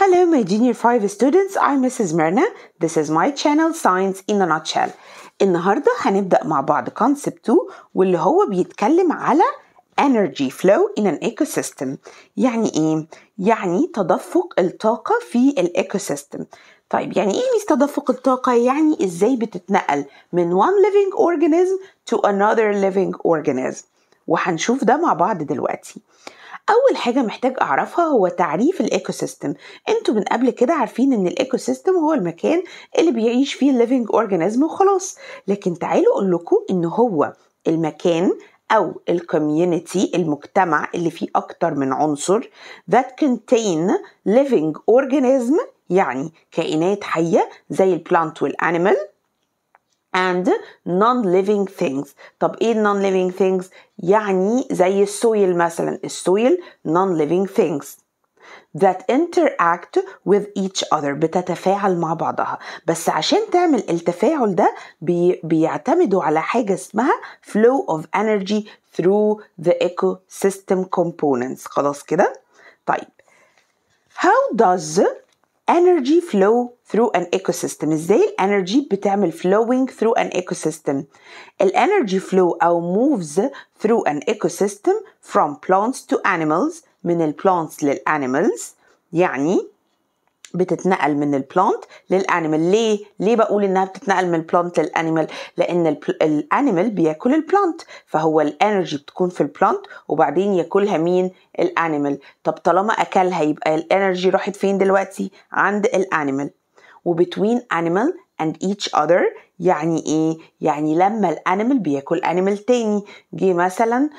Hello, my junior 5 students. I'm Mrs. Myrna. This is my channel Science in a Nutshell. النهاردة هنبدأ مع بعض concept 2 واللي هو بيتكلم على energy flow in an ecosystem. يعني إيه؟ يعني تدفق الطاقة في الإيكوسيستم. طيب يعني إيه ميس تدفق الطاقة؟ يعني إزاي بتتنقل من one living organism to another living organism. وهنشوف ده مع بعض دلوقتي. اول حاجه محتاج اعرفها هو تعريف الايكو سيستم انتوا من قبل كده عارفين ان الايكو سيستم هو المكان اللي بيعيش فيه الليفنج اورجانيزم وخلاص لكن تعالوا اقول لكم ان هو المكان او الكوميونتي المجتمع اللي فيه اكتر من عنصر that contain living organism يعني كائنات حيه زي البلانت والانيمال and non-living things طب ايه non-living things يعني زي السويل مثلا السويل non-living things that interact with each other بتتفاعل مع بعضها بس عشان تعمل التفاعل ده بي بيعتمدوا على حاجة اسمها flow of energy through the ecosystem components خلاص كده طيب how does energy flow through an ecosystem ازاي الانرجي بتعمل flowing through an ecosystem الانرجي flow او moves through an ecosystem from plants to animals من البلانتس للانيمالز يعني بتتنقل من البلانت للانيمال ليه ليه بقول انها بتتنقل من البلانت للانيمال لان الانيمال بياكل البلانت فهو الانرجي بتكون في البلانت وبعدين ياكلها مين الانيمال طب طالما اكلها يبقى الانرجي راحت فين دلوقتي عند الانيمال وبتوين animal and each other يعني ايه يعني لما الانيمال بياكل انيمال تاني جه مثلا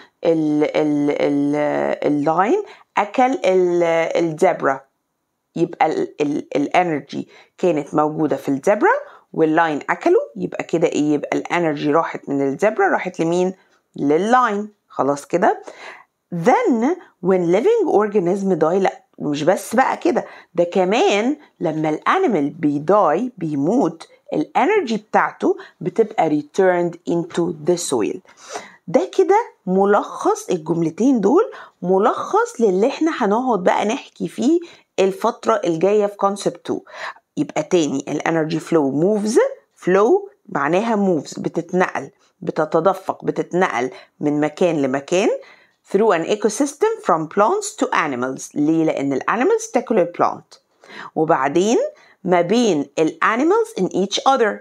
اللاين اكل الزبرة يبقى الانرجي كانت موجوده في الزبرة واللاين اكله يبقى كده ايه يبقى الانرجي راحت من الزبرة راحت لمين لللاين خلاص كده then when living organism die لا ومش بس بقى كده ده كمان لما الانيمال بيداي بيموت الانرجي بتاعته بتبقى returned into the soil ده كده ملخص الجملتين دول ملخص للي احنا هنقعد بقى نحكي فيه الفترة الجاية في concept 2 يبقى تاني الانرجي فلو موفز فلو معناها موفز بتتنقل بتتدفق بتتنقل من مكان لمكان through an ecosystem from plants to animals ليه؟ لأن الانيمالز تاكل البلانت وبعدين ما بين الانيمالز in each other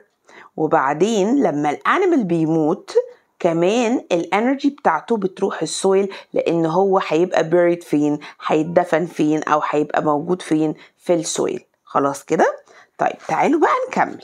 وبعدين لما الانيمال بيموت كمان الانرجي بتاعته بتروح السويل لان هو هيبقى buried فين هيتدفن فين او هيبقى موجود فين في السويل خلاص كده طيب تعالوا بقى نكمل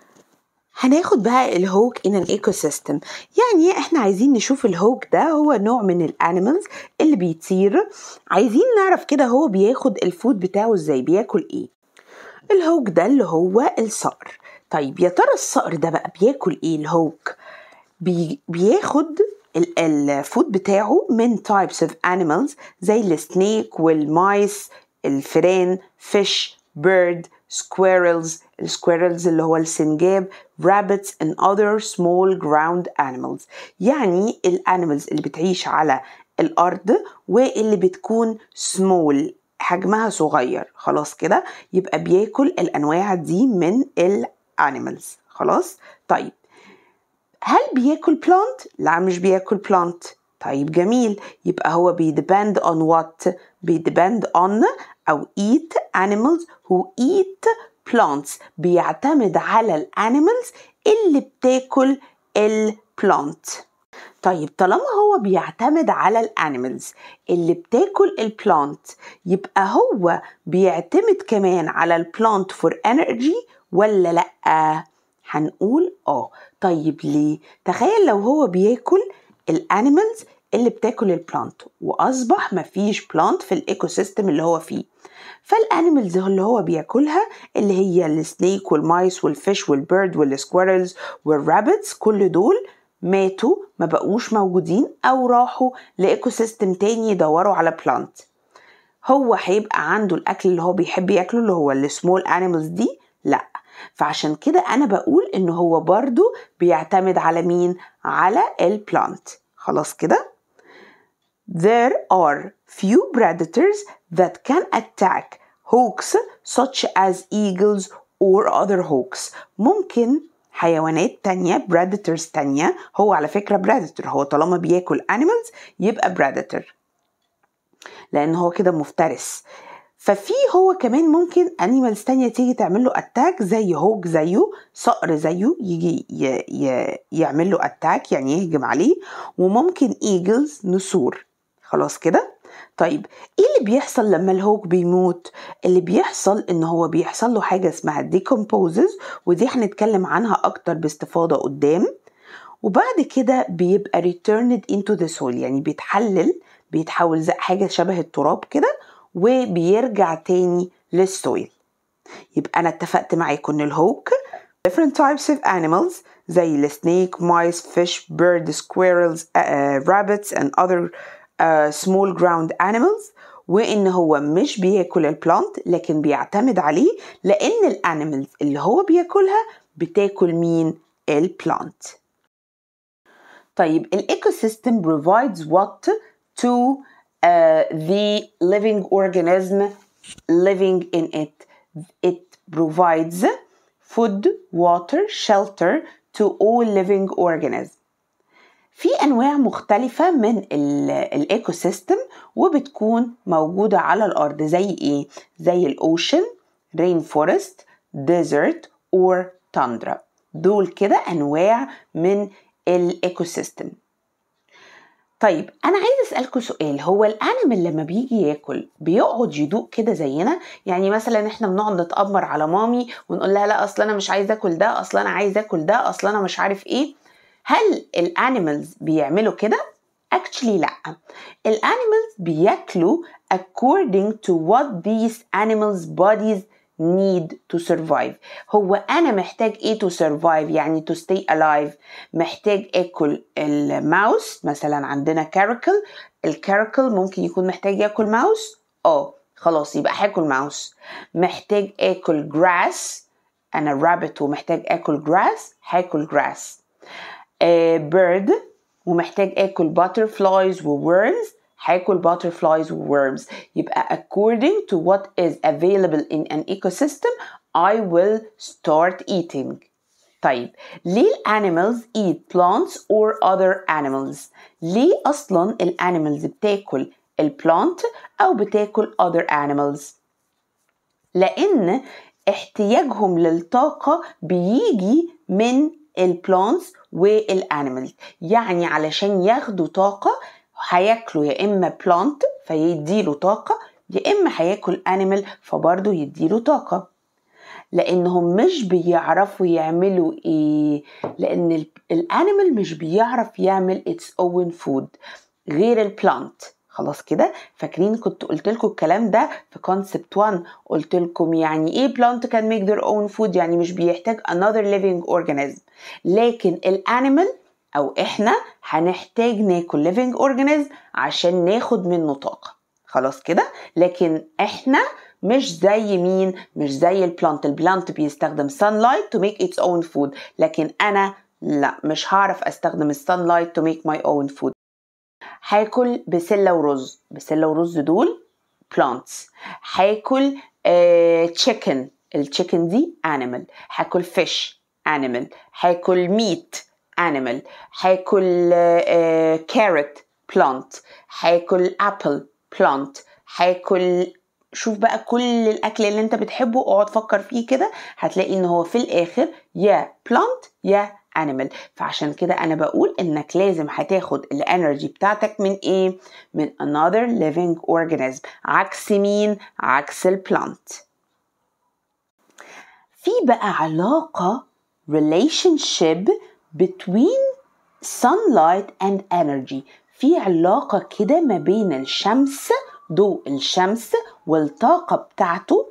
هناخد بقى الهوك in an ecosystem يعني احنا عايزين نشوف الهوك ده هو نوع من الانيمالز اللي بيطير عايزين نعرف كده هو بياخد الفود بتاعه ازاي بياكل ايه الهوك ده اللي هو الصقر طيب يا ترى الصقر ده بقى بياكل ايه الهوك بي بياخد الفود بتاعه من types of animals زي السنيك والمايس الفئران fish bird squirrels السكويرلز اللي هو السنجاب rabbits and other small ground animals يعني الانيمالز اللي بتعيش على الارض واللي بتكون small حجمها صغير خلاص كده يبقى بياكل الانواع دي من الانيمالز خلاص طيب هل بياكل بلانت لا مش بياكل بلانت طيب جميل يبقى هو بيدبند on what بيدبند on أو eat animals who eat plants بيعتمد على الانيمالز اللي بتاكل البلانت طيب طالما هو بيعتمد على الانيمالز اللي بتاكل البلانت يبقى هو بيعتمد كمان على البلانت فور انرجي ولا لا هنقول اه طيب ليه تخيل لو هو بياكل الانيمالز اللي بتاكل البلانت واصبح مفيش بلانت في الايكو سيستم اللي هو فيه فالانيمالز اللي هو بياكلها اللي هي السنيك والمايس والفيش والبيرد والسكويرلز والرابتس كل دول ماتوا ما بقوش موجودين او راحوا لايكو سيستم تاني يدوروا على بلانت هو هيبقى عنده الاكل اللي هو بيحب ياكله اللي هو السمول انيمالز دي لا فعشان كده انا بقول ان هو برضو بيعتمد على مين على البلانت خلاص كده there are few predators that can attack hawks such as eagles or other hawks ممكن حيوانات تانية predators تانية هو على فكرة predator هو طالما بياكل animals يبقى predator لأن هو كده مفترس ففي هو كمان ممكن انيمالز تانية تيجي تعمل له اتاك زي هوك زيه صقر زيه يجي ي ي يعمل له اتاك يعني يهجم عليه وممكن ايجلز نسور خلاص كده طيب ايه اللي بيحصل لما الهوك بيموت اللي بيحصل ان هو بيحصل له حاجه اسمها decomposes ودي هنتكلم عنها اكتر باستفاضه قدام وبعد كده بيبقى returned into the soil يعني بيتحلل بيتحول زي حاجه شبه التراب كده وبيرجع تاني للسويل يبقى أنا اتفقت معاكم إن الهوك different types of animals زي السنيك mice fish bird squirrels uh, rabbits and other uh, small ground animals وإن هو مش بياكل البلانت لكن بيعتمد عليه لأن الانيمالز اللي هو بياكلها بتاكل مين البلانت طيب الايكو سيستم provides what to uh, the living organism living in it. It provides food, water, shelter to all living organisms. في انواع مختلفه من الايكو سيستم وبتكون موجوده على الارض زي ايه زي الاوشن رين فورست ديزرت اور تاندرا دول كده انواع من الايكو سيستم طيب انا عايز اسالكم سؤال هو الانيمال لما بيجي ياكل بيقعد يدوق كده زينا يعني مثلا احنا بنقعد نتامر على مامي ونقول لها لا اصل انا مش عايز اكل ده اصل انا عايز اكل ده اصل انا مش عارف ايه هل الانيمالز بيعملوا كده actually لا الانيمالز بياكلوا according to what these animals bodies need to survive هو انا محتاج ايه to survive يعني to stay alive محتاج اكل الماوس مثلا عندنا كاركل الكاركل ممكن يكون محتاج ياكل ماوس اه خلاص يبقى هاكل ماوس محتاج اكل جراس انا رابت ومحتاج اكل جراس هاكل جراس بيرد ومحتاج اكل butterflies وورمز هاكل butterflies وworms يبقى according to what is available in an ecosystem I will start eating طيب ليه الانيمالز eat plants or other animals ليه اصلا الانيمالز بتاكل البلانت او بتاكل other animals لان احتياجهم للطاقة بيجي من البلانتس والانيمالز يعني علشان ياخدوا طاقة هياكلوا يا اما بلانت فيديله طاقه يا اما هياكل انيمال فبرضه يديله طاقه لانهم مش بيعرفوا يعملوا ايه لان الانيمال مش بيعرف يعمل its own food غير البلانت خلاص كده فاكرين كنت قلت لكم الكلام ده في كونسبت 1 قلت لكم يعني ايه بلانت كان ميك their own food يعني مش بيحتاج another living organism لكن الانيمال او احنا هنحتاج ناكل living organism عشان ناخد منه طاقة خلاص كده لكن احنا مش زي مين مش زي البلانت البلانت بيستخدم sunlight to make its own food لكن انا لا مش هعرف استخدم sunlight to make my own food هاكل بسلة ورز بسلة ورز دول plants هاكل uh, chicken التشيكن دي animal هاكل fish animal هاكل meat animal هاكل كارت بلانت هاكل ابل بلانت هاكل شوف بقى كل الاكل اللي انت بتحبه اقعد فكر فيه كده هتلاقي ان هو في الاخر يا بلانت يا animal فعشان كده انا بقول انك لازم هتاخد الانرجي بتاعتك من ايه من another living organism عكس مين عكس البلانت في بقى علاقة relationship between sunlight and energy في علاقة كده ما بين الشمس ضوء الشمس والطاقة بتاعته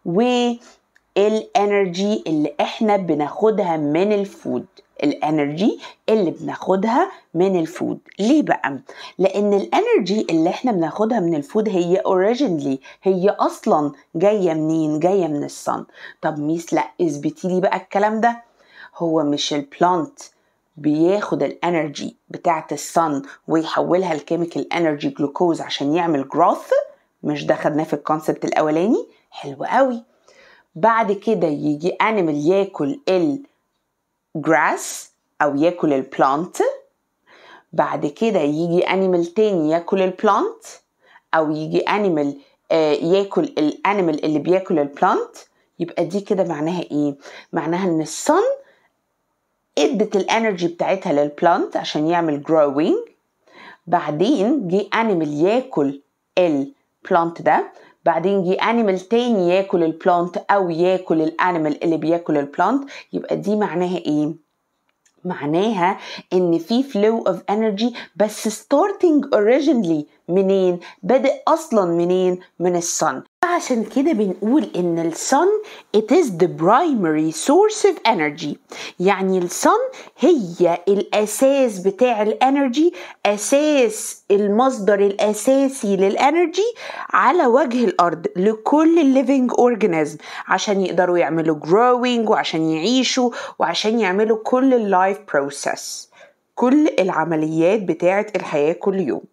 والانرجي اللي احنا بناخدها من الفود الانرجي اللي بناخدها من الفود ليه بقى لان الانرجي اللي احنا بناخدها من الفود هي اوريجينلي هي اصلا جايه منين جايه من الصن طب ميس لا اثبتي لي بقى الكلام ده هو مش البلانت بياخد الانرجي بتاعت الصن ويحولها لكيميكال انرجي جلوكوز عشان يعمل جروث مش ده خدناه في الكونسبت الاولاني حلو قوي بعد كده يجي انيمال ياكل الجراس او ياكل البلانت بعد كده يجي انيمال تاني ياكل البلانت او يجي انيمال ياكل الانيمال اللي بياكل البلانت يبقى دي كده معناها ايه معناها ان الصن ادت الانرجي بتاعتها للبلانت عشان يعمل growing بعدين جه انيمال ياكل البلانت ده بعدين جه انيمال تاني ياكل البلانت او ياكل الانيمال اللي بياكل البلانت يبقى دي معناها ايه معناها ان في flow of energy بس starting originally منين بدأ اصلا منين من الصن عشان كده بنقول ان الصن it is the primary source of energy يعني الصن هي الاساس بتاع الانرجي اساس المصدر الاساسي للانرجي على وجه الارض لكل الليفينج اورجانيزم عشان يقدروا يعملوا growing وعشان يعيشوا وعشان يعملوا كل اللايف بروسيس كل العمليات بتاعه الحياه كل يوم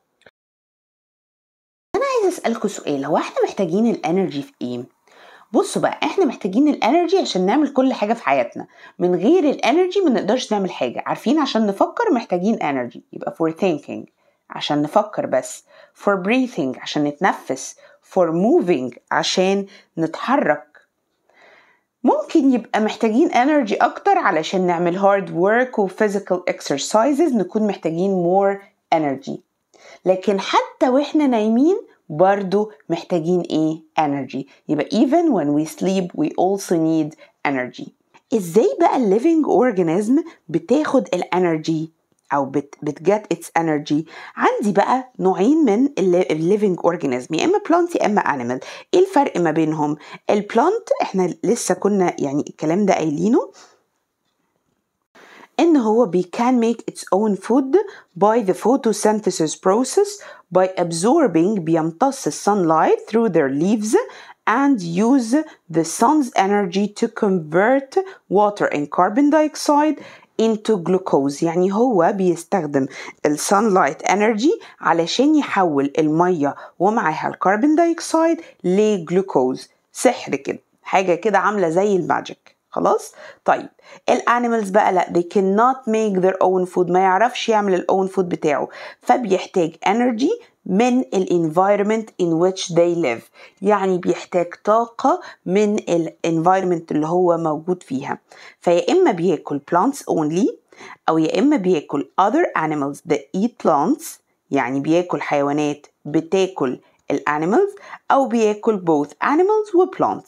عايزه اسالكم سؤال هو احنا محتاجين الانرجي في ايه بصوا بقى احنا محتاجين الانرجي عشان نعمل كل حاجه في حياتنا من غير الانرجي ما نقدرش نعمل حاجه عارفين عشان نفكر محتاجين انرجي يبقى for thinking عشان نفكر بس for breathing عشان نتنفس for moving عشان نتحرك ممكن يبقى محتاجين انرجي اكتر علشان نعمل hard work و physical exercises نكون محتاجين more energy لكن حتى واحنا نايمين برضو محتاجين ايه energy يبقى even when we sleep we also need energy ازاي بقى الليفينج اورجانيزم بتاخد الانرجي او بت بتجت اتس انرجي عندي بقى نوعين من الليفينج اورجانيزم يا اما بلانت يا اما انيمال ايه الفرق ما بينهم البلانت احنا لسه كنا يعني الكلام ده قايلينه ان هو بي can make its own food by the photosynthesis process by absorbing بيمتص sunlight through their leaves and use the sun's energy to convert water and carbon dioxide into glucose يعني هو بيستخدم ال sunlight energy علشان يحول المية ومعاها الكربون دايوكسيد لجلوكوز سحر كده حاجة كده عاملة زي الماجيك خلاص طيب الانيمالز بقى لا they cannot make their own food ما يعرفش يعمل الاون فود بتاعه فبيحتاج energy من ال environment in which they live يعني بيحتاج طاقة من ال environment اللي هو موجود فيها فيا إما بياكل plants only أو يا إما بياكل other animals that eat plants يعني بياكل حيوانات بتاكل الانيمالز أو بياكل both animals و plants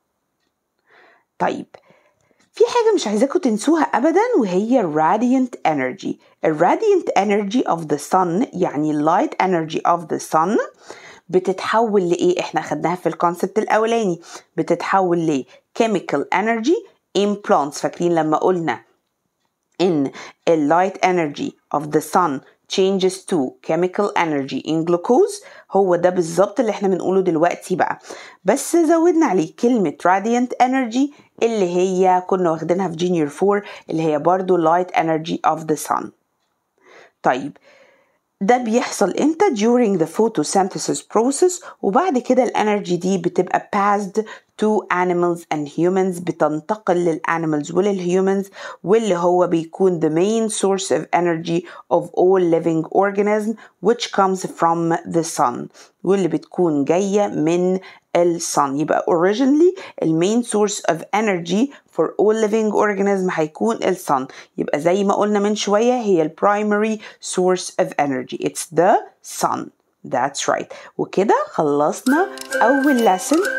طيب في حاجة مش عايزاكم تنسوها أبدا وهي radiant energy radiant energy of the sun يعني light energy of the sun بتتحول لإيه؟ إحنا خدناها في الكونسبت الأولاني بتتحول ل chemical energy in plants فاكرين لما قلنا إن ال light energy of the sun changes to chemical energy in glucose هو ده بالظبط اللي احنا بنقوله دلوقتي بقى بس زودنا عليه كلمة radiant energy اللي هي كنا واخدينها في جينيور 4 اللي هي برضو light energy of the sun طيب ده بيحصل امتى during the photosynthesis process وبعد كده الانرجي دي بتبقى passed to animals and humans بتنتقل للانيمالز وللهيومنز واللي هو بيكون the main source of energy of all living organism which comes from the sun واللي بتكون جاية من الصن يبقى originally المين source of energy for all living organism هيكون الصن يبقى زي ما قلنا من شوية هي ال primary source of energy it's the sun That's right وكده خلصنا أول lesson